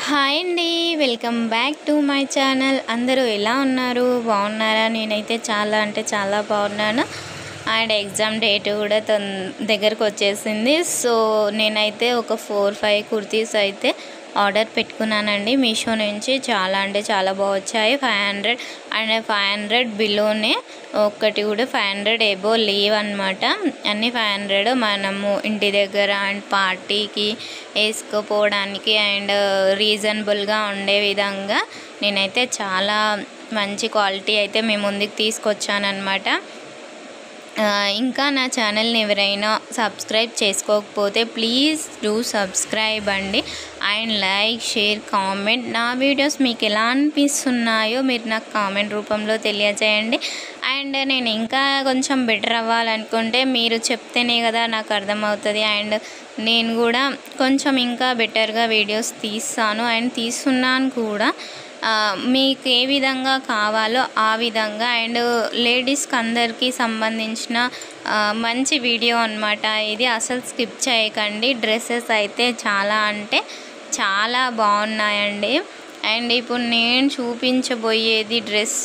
Hi అండి welcome back to my channel అందరూ ఎలా ఉన్నారు బాగున్నారా నేనైతే చాలా అంటే చాలా బాగున్నాను అండ్ ఎగ్జామ్ డేట్ కూడా తొన్ దగ్గరకు వచ్చేసింది సో నేనైతే ఒక ఫోర్ ఫైవ్ కుర్తీస్ అయితే ఆర్డర్ పెట్టుకున్నానండి మీషో నుంచి చాలా అంటే చాలా బాగా వచ్చాయి five hundred and five hundred బిలోనే ఒక్కటి కూడా ఫైవ్ హండ్రెడ్ ఎబో లీవ్ అనమాట అన్నీ ఫైవ్ హండ్రెడ్ మనము ఇంటి దగ్గర అండ్ పార్టీకి వేసుకోపోవడానికి అండ్ రీజనబుల్గా ఉండే విధంగా నేనైతే చాలా మంచి క్వాలిటీ అయితే మీ ముందుకు తీసుకొచ్చానమాట ఆ, ఇంకా నా ఛానల్ని ఎవరైనా సబ్స్క్రైబ్ చేసుకోకపోతే ప్లీజ్ డూ సబ్స్క్రైబ్ అండి అండ్ లైక్ షేర్ కామెంట్ నా వీడియోస్ మీకు ఎలా అనిపిస్తున్నాయో మీరు నాకు కామెంట్ రూపంలో తెలియజేయండి అండ్ నేను ఇంకా కొంచెం బెటర్ అవ్వాలనుకుంటే మీరు చెప్తేనే కదా నాకు అర్థమవుతుంది అండ్ నేను కూడా కొంచెం ఇంకా బెటర్గా వీడియోస్ తీస్తాను అండ్ తీస్తున్నాను కూడా ఆ, మీకు ఏ విధంగా కావాలో ఆ విధంగా అండ్ లేడీస్కి అందరికీ సంబంధించిన ఆ, మంచి వీడియో అన్నమాట ఇది అసలు స్కిప్ చేయకండి డ్రెస్సెస్ అయితే చాలా అంటే చాలా బాగున్నాయండి అండ్ ఇప్పుడు నేను చూపించబోయేది dress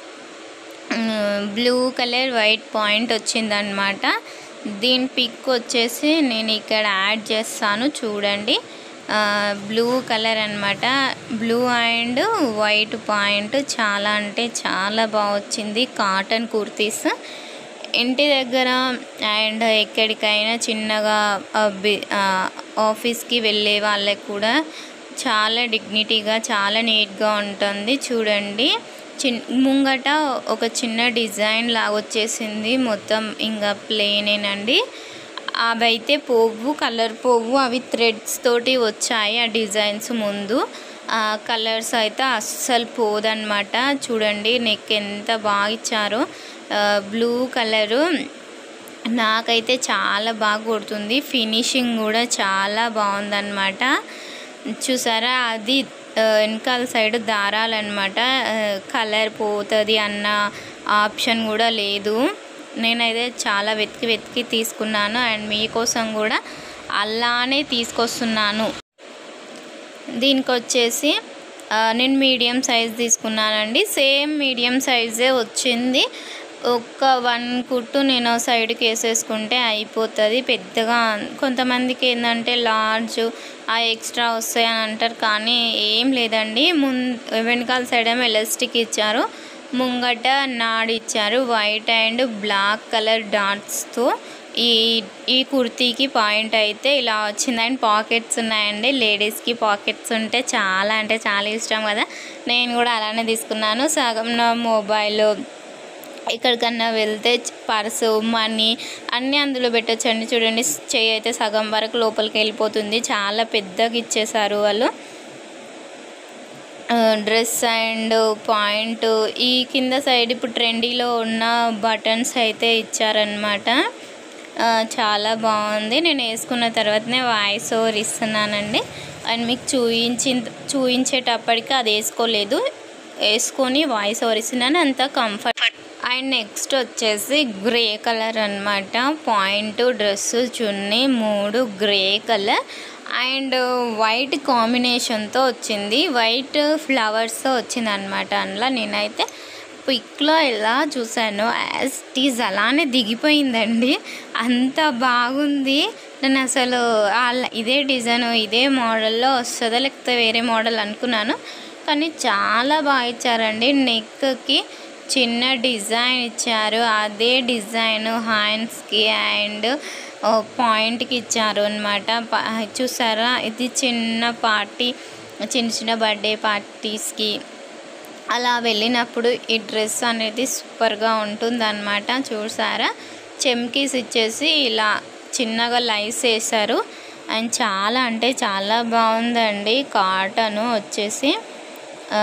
blue colour white point వచ్చిందనమాట దీని పిక్ వచ్చేసి నేను ఇక్కడ యాడ్ చేస్తాను చూడండి బ్లూ కలర్ అన్నమాట బ్లూ అండ్ వైట్ పాయింట్ చాలా అంటే చాలా బాగా వచ్చింది కాటన్ కుర్తీస్ ఇంటి దగ్గర అండ్ ఎక్కడికైనా చిన్నగా ఆ, బి- ఆ, ఆఫీస్కి వెళ్ళే వాళ్ళకి కూడా చాలా డిగ్నిటీగా చాలా నీట్గా ఉంటుంది చూడండి చిన్ ముంగట ఒక చిన్న డిజైన్ లాగా వచ్చేసింది మొత్తం ఇంకా ప్లేనేనండి అవి అయితే పువ్వు కలర్ పువ్వు అవి థ్రెడ్స్ తోటి వచ్చాయి ఆ డిజైన్స్ ముందు ఆ కలర్స్ అయితే అస్సలు పోదన్నమాట చూడండి నెక్ ఎంత బాగా ఇచ్చారో బ్లూ కలరు నాకైతే చాలా బాగా కొడుతుంది ఫినిషింగ్ కూడా చాలా బాగుందన్నమాట చూసారా అది ఆ, వెనకాల సైడ్ దారాలన్నమాట కలర్ పోతుంది అన్న ఆప్షన్ కూడా లేదు నేనైతే చాలా వెతికి వెతికి తీసుకున్నాను అండ్ మీకోసం కూడా అలానే తీసుకొస్తున్నాను దీనికి వచ్చేసి ఆ, నేను మీడియం సైజ్ తీసుకున్నానండి సేమ్ మీడియం సైజే వచ్చింది ఒక్క వన్ కుట్టు నేను సైడ్కి వేసేసుకుంటే అయిపోతుంది పెద్దగా కొంతమందికి ఏంటంటే లార్జ్ ఆ ఎక్స్ట్రా వస్తాయి అని అంటారు కానీ ఏం లేదండి ముం వెనకాల సైడ్ ఏమో ఎలాస్టిక్ ఇచ్చారు ముంగట నాడు ఇచ్చారు వైట్ అండ్ బ్లాక్ కలర్ డాట్స్తో ఈ ఈ కుర్తీకి పాయింట్ అయితే ఇలా వచ్చింది అండ్ పాకెట్స్ ఉన్నాయండి లేడీస్కి పాకెట్స్ ఉంటే చాలా అంటే చాలా ఇష్టం కదా నేను కూడా అలానే తీసుకున్నాను సగం నా మొబైల్ ఎక్కడికన్నా వెళ్తే పర్సు మనీ అన్నీ అందులో పెట్టొచ్చండి చూడండి చెయ్యి అయితే సగం వరకు లోపలికి వెళ్ళిపోతుంది చాలా పెద్దగా ఇచ్చేసారు వాళ్ళు డ్రెస్ అండ్ పాయింట్ ఈ కింద సైడ్ ఇప్పుడు ట్రెండీలో ఉన్న బటన్స్ అయితే ఇచ్చారనమాట చాలా బాగుంది నేను వేసుకున్న తర్వాతనే వాయిస్ ఓవర్ ఇస్తున్నానండి అండ్ మీకు చూయించి చూయించేటప్పటికి అది వేసుకోలేదు వేసుకొని వాయిస్ ఓవర్ ఇస్తున్నాను అంత కంఫర్ట్ అండ్ నెక్స్ట్ వచ్చేసి గ్రే కలర్ అన్నమాట పాయింట్ డ్రెస్ చున్నీ మూడు గ్రే కలర్ అండ్ వైట్ కాంబినేషన్తో వచ్చింది వైట్ ఫ్లవర్స్తో వచ్చింది అనమాట అందులో నేనైతే పిక్లో ఎలా చూసానో యాజ్ టీజ్ అలానే దిగిపోయిందండి అంత బాగుంది నేను అసలు ఆ- ఇదే డిజైన్ ఇదే మోడల్లో వస్తుందో లేకపోతే వేరే మోడల్ అనుకున్నాను కానీ చాలా బాగా ఇచ్చారండి నెక్కి చిన్న డిజైన్ ఇచ్చారు అదే డిజైన్ హ్యాండ్స్కి అండ్ పాయింట్కి ఇచ్చారు అనమాట చూసారా ఇది చిన్న పార్టీ చిన్న చిన్న బర్త్డే పార్టీస్కి అలా వెళ్ళినప్పుడు ఈ డ్రెస్ అనేది సూపర్గా ఉంటుంది అనమాట చూసారా చెమ్కీస్ ఇచ్చేసి ఇలా చిన్నగా లైస్ వేశారు అండ్ చాలా అంటే చాలా బాగుందండి కాటను వచ్చేసి ఆ,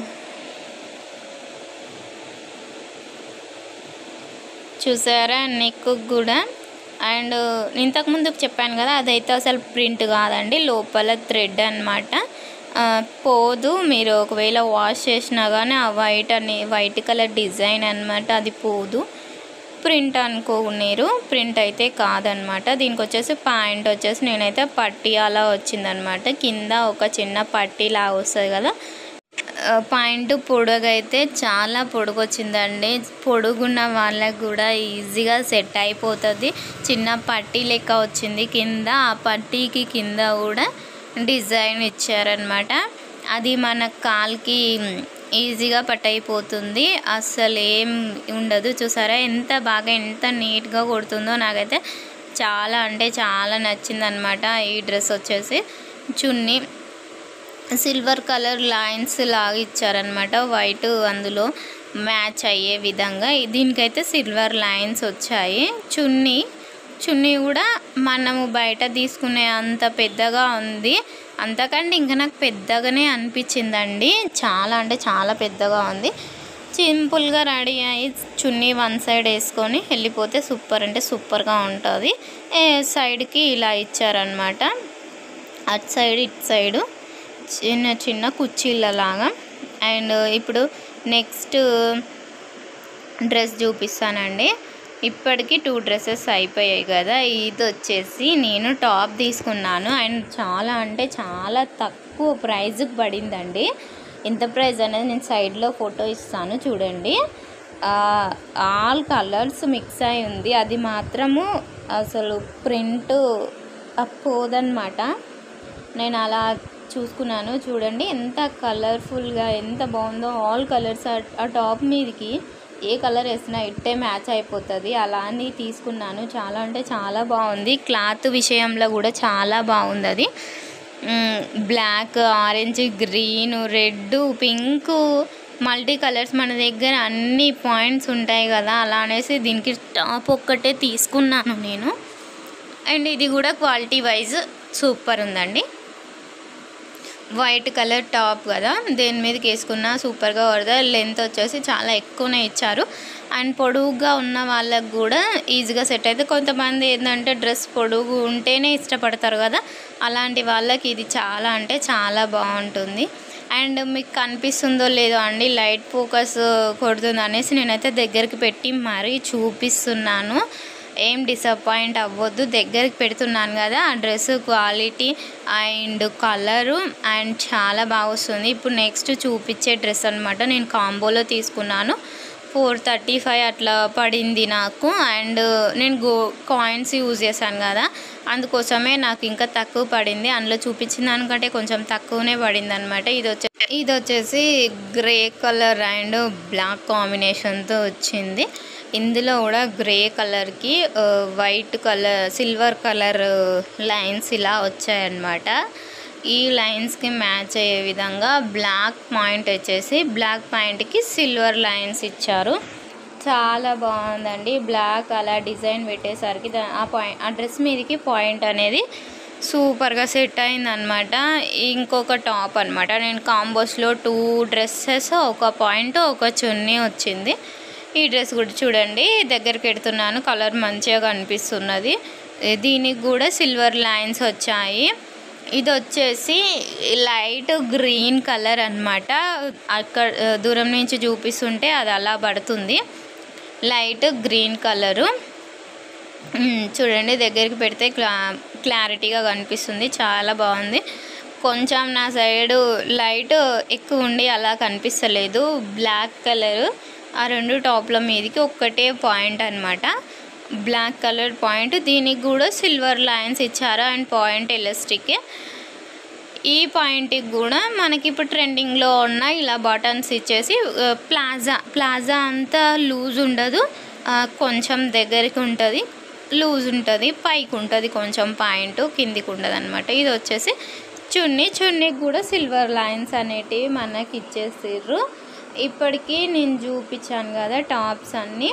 చూసారా నెక్ కూడా అండ్ ఇంతకుముందు చెప్పాను కదా అదైతే అసలు ప్రింట్ కాదండి లోపల థ్రెడ్ అనమాట పోదు మీరు ఒకవేళ వాష్ చేసినా కానీ ఆ వైట్ అని వైట్ కలర్ డిజైన్ అనమాట అది పోదు ప్రింట్ అనుకోనేరు ప్రింట్ అయితే కాదనమాట దీనికి వచ్చేసి ప్యాంట్ వచ్చేసి నేనైతే పట్టి అలా వచ్చిందనమాట కింద ఒక చిన్న పట్టి లాగా వస్తుంది కదా ఆ, పాయింట్ పొడుగు అయితే చాలా పొడుగు వచ్చిందండి పొడుగున్న వాళ్ళకి కూడా ఈజీగా సెట్ అయిపోతుంది చిన్న పట్టీ లెక్క వచ్చింది కింద ఆ పట్టీకి కింద కూడా డిజైన్ ఇచ్చారనమాట అది మన కాల్కి ఈజీగా పట్ అయిపోతుంది అస్సలు ఏం ఉండదు చూసారా ఎంత బాగా ఎంత నీట్గా కొడుతుందో నాకైతే చాలా అంటే చాలా నచ్చిందనమాట ఈ డ్రెస్ వచ్చేసి చున్నీ సిల్వర్ కలర్ లైన్స్ లాగా ఇచ్చారనమాట వైట్ అందులో మ్యాచ్ అయ్యే విధంగా దీనికైతే సిల్వర్ లైన్స్ వచ్చాయి చున్నీ చున్నీ కూడా మనము బయట తీసుకునే అంత పెద్దగా ఉంది అంతకంటే ఇంకా నాకు పెద్దగానే అనిపించిందండి చాలా అంటే చాలా పెద్దగా ఉంది సింపుల్గా రెడీ అయ్యి చున్నీ వన్ సైడ్ వేసుకొని వెళ్ళిపోతే సూపర్ అంటే సూపర్గా ఉంటుంది ఏ సైడ్కి ఇలా ఇచ్చారనమాట అటు సైడ్ ఇటు సైడు చిన్న చిన్న కుర్చీలలాగా అండ్ ఇప్పుడు నెక్స్ట్ డ్రెస్ చూపిస్తానండి ఇప్పటికి టూ డ్రెస్సెస్ అయిపోయాయి కదా ఇది వచ్చేసి నేను టాప్ తీసుకున్నాను అండ్ చాలా అంటే చాలా తక్కువ ప్రైజ్కి పడిందండి ఎంత ప్రైస్ అనేది నేను సైడ్లో ఫోటో ఇస్తాను చూడండి ఆల్ కలర్స్ మిక్స్ అయి ఉంది అది మాత్రము అసలు ప్రింట్ పోదన్నమాట నేను అలా చూసుకున్నాను చూడండి ఎంత కలర్ఫుల్గా ఎంత బాగుందో ఆల్ కలర్స్ ఆ టాప్ మీదకి ఏ కలర్ వేసినా ఇట్టే మ్యాచ్ అయిపోతుంది అలా అని తీసుకున్నాను చాలా అంటే చాలా బాగుంది క్లాత్ విషయంలో కూడా చాలా బాగుంది అది black orange green red pink multi colours మన దగ్గర అన్ని పాయింట్స్ ఉంటాయి కదా అలా అనేసి దీనికి టాప్ ఒక్కటే తీసుకున్నాను నేను అండ్ ఇది కూడా క్వాలిటీ వైజ్ సూపర్ ఉందండి వైట్ కలర్ టాప్ కదా దేని మీదకి వేసుకున్నా సూపర్గా పడుతుంది లెంత్ వచ్చేసి చాలా ఎక్కువనే ఇచ్చారు అండ్ పొడుగుగా ఉన్న వాళ్ళకు కూడా ఈజీగా సెట్ అయితే కొంతమంది ఏంటంటే డ్రెస్ పొడుగు ఉంటేనే ఇష్టపడతారు కదా అలాంటి వాళ్ళకి ఇది చాలా అంటే చాలా బాగుంటుంది అండ్ మీకు కనిపిస్తుందో లేదో అండి లైట్ ఫోకస్ కొడుతుంది అనేసి నేనైతే దగ్గరికి పెట్టి మరీ చూపిస్తున్నాను ఏం డిసప్పాయింట్ అవ్వద్దు దగ్గరికి పెడుతున్నాను కదా ఆ dress quality and colour and చాలా బాగా వస్తుంది ఇప్పుడు నెక్స్ట్ చూపించే డ్రెస్ అనమాట నేను కాంబోలో తీసుకున్నాను ఫోర్ థర్టీ ఫైవ్ అట్లా పడింది నాకు అండ్ నేను గో కాయిన్స్ యూజ్ చేశాను కదా అందుకోసమే నాకు ఇంకా తక్కువ పడింది అందులో చూపించిన దానికంటే కొంచెం తక్కువనే పడింది అనమాట ఇది వచ్చే ఇది వచ్చేసి గ్రే కలర్ అండ్ బ్లాక్ కాంబినేషన్తో వచ్చింది ఇందులో కూడా గ్రే కలర్కి white colour silver colour lines ఇలా వచ్చాయన్నమాట ఈ లైన్స్కి మ్యాచ్ అయ్యే విధంగా బ్లాక్ పాయింట్ వచ్చేసి బ్లాక్ పాయింట్కి సిల్వర్ లైన్స్ ఇచ్చారు చాలా బాగుందండి బ్లాక్ అలా డిజైన్ పెట్టేసరికి దా- ఆ పాయింట్ ఆ డ్రెస్ మీదకి పాయింట్ అనేది సూపర్గా సెట్ అయిందనమాట ఇంకొక టాప్ అనమాట నేను కాంబోస్లో టూ డ్రెస్సెస్ ఒక పాయింట్ ఒక చున్నీ వచ్చింది ఈ డ్రెస్ కూడా చూడండి దగ్గరికి పెడుతున్నాను కలర్ మంచిగా కనిపిస్తున్నది దీనికి కూడా సిల్వర్ లైన్స్ వచ్చాయి ఇది వచ్చేసి లైట్ గ్రీన్ కలర్ అన్నమాట అక్కడ దూరం నుంచి చూపిస్తుంటే అది అలా పడుతుంది లైట్ గ్రీన్ కలరు మ్మ్. చూడండి దగ్గరికి పెడితే క్లా క్లారిటీగా కనిపిస్తుంది చాలా బాగుంది కొంచెం నా సైడు లైట్ ఎక్కువ ఉండి అలా కనిపిస్తలేదు బ్లాక్ కలర్ ఆ రెండు టాప్ల మీదకి ఒక్కటే పాయింట్ అన్నమాట బ్లాక్ కలర్ పాయింట్ దీనికి కూడా సిల్వర్ లైన్స్ ఇచ్చారు అండ్ పాయింట్ ఎలాస్టిక్ ఈ పాయింట్కి కూడా మనకి ఇప్పుడు ట్రెండింగ్లో ఉన్న ఇలా బటన్స్ ఇచ్చేసి ఆ, ప్లాజా ప్లాజా అంతా లూజ్ ఉండదు ఆ, కొంచెం దగ్గరికి ఉంటుంది లూజ్ ఉంటుంది పైకి ఉంటుంది కొంచెం పాయింట్ కిందికి ఉండదు అనమాట ఇది వచ్చేసి చున్నీ చున్నీకి కూడా సిల్వర్ లైన్స్ అనేటివి మనకి ఇచ్చేసిర్రు ఇప్పటికీ నేను చూపించాను కదా టాప్స్ అన్నీ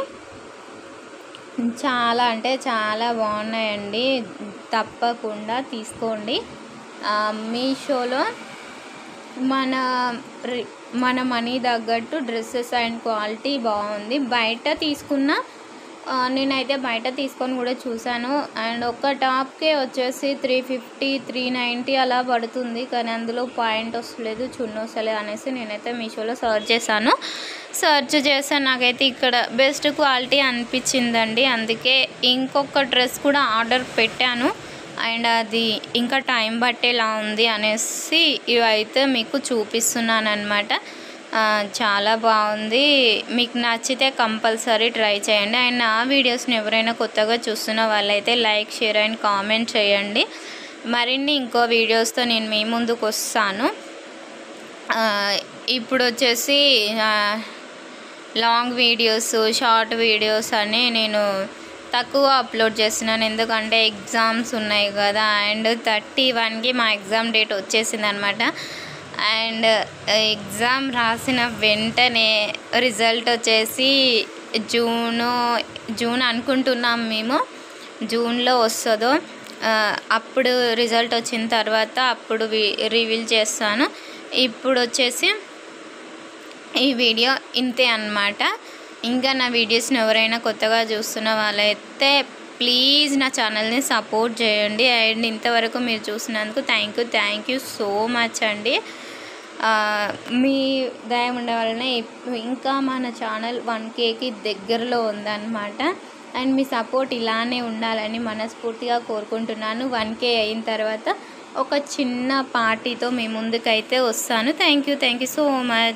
చాలా అంటే చాలా బాగున్నాయండి తప్పకుండా తీసుకోండి ఆ, మీషోలో మన రి- మన మనీ తగ్గట్టు డ్రెస్సెస్ అండ్ క్వాలిటీ బాగుంది బయట తీసుకున్న ఆ, నేనైతే బయట తీసుకొని కూడా చూశాను అండ్ ఒక్క టాప్కే వచ్చేసి త్రీ ఫిఫ్టీ త్రీ నైంటీ అలా పడుతుంది కానీ అందులో పాయింట్ వస్తలేదు చున్న వస్తలేదు అనేసి నేనైతే మీషోలో సర్చ్ చేశాను సెర్చ్ చేశాను నాకైతే ఇక్కడ బెస్ట్ క్వాలిటీ అనిపించిందండి అందుకే ఇంకొక డ్రెస్ కూడా ఆర్డర్ పెట్టాను అండ్ అది ఇంకా టైం పట్టేలా ఉంది అనేసి ఇవైతే మీకు చూపిస్తున్నాను అనమాట చాలా బాగుంది మీకు నచ్చితే కంపల్సరీ ట్రై చేయండి అండ్ నా వీడియోస్ని ఎవరైనా కొత్తగా చూస్తున్న వాళ్ళైతే లైక్ షేర్ అండ్ కామెంట్ చేయండి మరిన్ని ఇంకో వీడియోస్తో నేను మీ ముందుకు వస్తాను ఆ, ఇప్పుడు వచ్చేసి ఆ, లాంగ్ వీడియోస్ షార్ట్ వీడియోస్ అని నేను తక్కువ అప్లోడ్ చేస్తున్నాను ఎందుకంటే ఎగ్జామ్స్ ఉన్నాయి కదా అండ్ థర్టీ వన్కి మా ఎగ్జామ్ డేట్ వచ్చేసింది అనమాట అండ్ ఎగ్జామ్ రాసిన వెంటనే రిజల్ట్ వచ్చేసి జూను జూన్ అనుకుంటున్నాం మేము జూన్లో వస్తుందో ఆ, అప్పుడు రిజల్ట్ వచ్చిన తర్వాత అప్పుడు రివీల్ చేస్తాను ఇప్పుడు వచ్చేసి ఈ వీడియో ఇంతే అన్నమాట ఇంకా నా వీడియోస్ని ఎవరైనా కొత్తగా చూస్తున్న వాళ్ళైతే ప్లీజ్ నా ఛానల్ని సపోర్ట్ చేయండి అండ్ ఇంతవరకు మీరు చూసినందుకు thank you thank you so much అండి ఆ, మీ దయ ఉండే వలన ఇప్- ఇంకా మన ఛానల్ వన్ కేకి దగ్గరలో ఉందన్నమాట అండ్ మీ సపోర్ట్ ఇలానే ఉండాలని మనస్ఫూర్తిగా కోరుకుంటున్నాను వన్ కే అయిన తర్వాత ఒక చిన్న పార్టీతో మీ ముందుకైతే వస్తాను thank you thank you so much